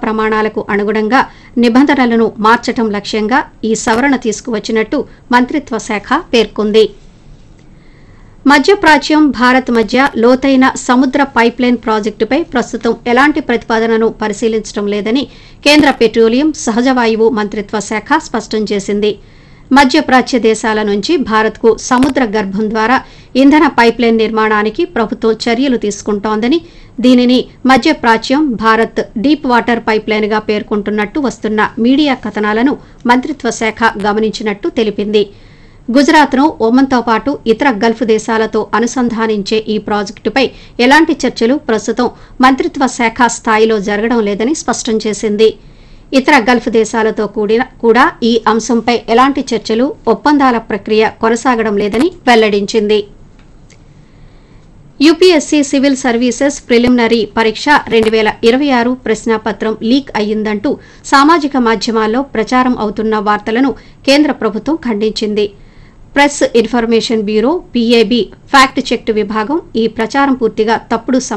ప్రమాణాలకు అనుగుణంగా నిబంధనలను మార్చటం లక్ష్యంగా ఈ సవరణ తీసుకువచ్చినట్టు మంత్రిత్వ శాఖ పేర్కొంది మధ్యప్రాచ్యం భారత్ మధ్య లోతైన సముద్ర పైప్లైన్ ప్రాజెక్టుపై ప్రస్తుతం ఎలాంటి ప్రతిపాదనను పరిశీలించడం లేదని కేంద్ర పెట్రోలియం సహజ వాయువు మంత్రిత్వ శాఖ స్పష్టం చేసింది మధ్యప్రాచ్య దేశాల నుంచి భారత్కు సముద్ర గర్భం ద్వారా ఇంధన పైప్లైన్ నిర్మాణానికి ప్రభుత్వం చర్యలు తీసుకుంటోందని దీనిని మధ్యప్రాచ్యం భారత్ డీప్ వాటర్ పైప్లైన్గా పేర్కొంటున్నట్టు వస్తున్న మీడియా కథనాలను మంత్రిత్వ శాఖ గమనించినట్టు తెలిపింది గుజరాత్ను ఒమన్తో పాటు ఇతర గల్ఫ్ దేశాలతో అనుసంధానించే ఈ ప్రాజెక్టుపై ఎలాంటి చర్చలు ప్రస్తుతం మంత్రిత్వ శాఖ స్థాయిలో జరగడం లేదని స్పష్టం చేసింది ఇతర గల్ఫ్ దేశాలతో కూడిన కూడా ఈ అంశంపై ఎలాంటి చర్చలు ఒప్పందాల ప్రక్రియ కొనసాగడం లేదని వెల్లడించింది యూపీఎస్సీ సివిల్ సర్వీసెస్ ప్రిలిమినరీ పరీక్ష రెండు వేల ఇరవై ఆరు ప్రశ్నాపత్రం లీక్ అయ్యిందంటూ సామాజిక మాధ్యమాల్లో ప్రచారం అవుతున్న వార్తలను కేంద్ర ప్రభుత్వం ఖండించింది press information bureau PAB fact check విభాగం ఈ ప్రచారం పూర్తిగా తప్పుడు